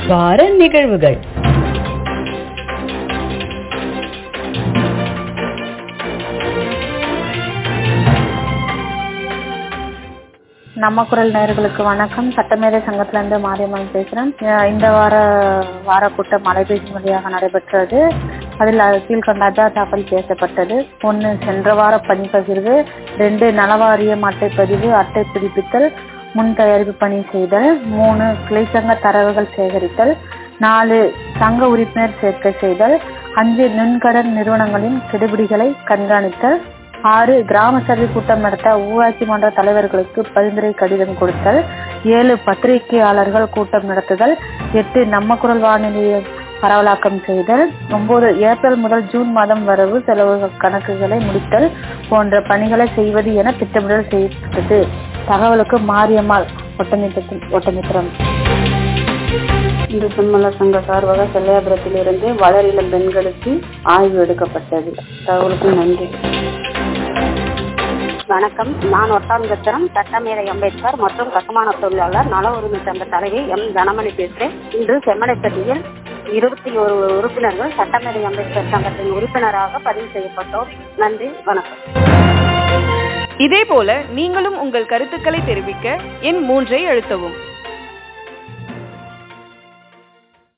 வார நிகழ்வுகள் நம்ம குரல் நேயர்களுக்கு வணக்கம் சட்டமேதை சங்கத்துல இருந்து மாரியம்மன் பேசுறேன் அஹ் இந்த வார வார கூட்டம் அலைபேசி வழியாக நடைபெற்றது அதில் கீழ்கண்ட அஜாதாக்கள் பேசப்பட்டது ஒன்று சென்ற வார பணிப்பகிர்வு ரெண்டு நலவாரியம் அட்டைப்பதிவு அட்டை புதுப்பித்தல் முன் தயாரிப்பு பணி செய்தல் மூணு கிளைச்சங்க தரவுகள் சேகரித்தல் நாலு சங்க உறுப்பினர் சேர்க்கை செய்தல் அஞ்சு நுண்கடன் நிறுவனங்களின் கெடுபிடிகளை கண்காணித்தல் ஆறு கிராம சபை கூட்டம் நடத்த ஊராட்சி மன்ற தலைவர்களுக்கு பரிந்துரை கடிதம் கொடுத்தல் ஏழு பத்திரிகையாளர்கள் கூட்டம் நடத்துதல் எட்டு நம்ம குரல் வானொலியை பரவலாக்கம் செய்தல் ஒன்பது ஏப்ரல் முதல் ஜூன் மாதம் வரவு செலவு கணக்குகளை முடித்தல் போன்ற பணிகளை செய்வது என திட்டமிடல் செய்யப்பட்டது தகவலுக்கு மாரியம்மாள் ஒட்டமித்திரம் ஒட்டமித்திரம் இந்து செம்மல சங்க சார்பாக செல்லையாபுரத்திலிருந்து வளரிளம் பெண்களுக்கு ஆய்வு எடுக்கப்பட்டது தகவலுக்கு நன்றி வணக்கம் நான் ஒட்டான்கத்திரம் சட்டமேதை அம்பேத்கர் மற்றும் கட்டுமான தொழிலாளர் நல உரிமை சங்க தலைவி எம் தனமணி பேசுகிறேன் இன்று செம்மடைப்பட்டியில் இருபத்தி ஒரு உறுப்பினர்கள் சட்டமேதை அம்பேத்கர் சங்கத்தின் உறுப்பினராக பதிவு செய்யப்பட்டோம் நன்றி வணக்கம் இதேபோல நீங்களும் உங்கள் கருத்துக்களை தெரிவிக்க எண் மூன்றை அழுத்தவும்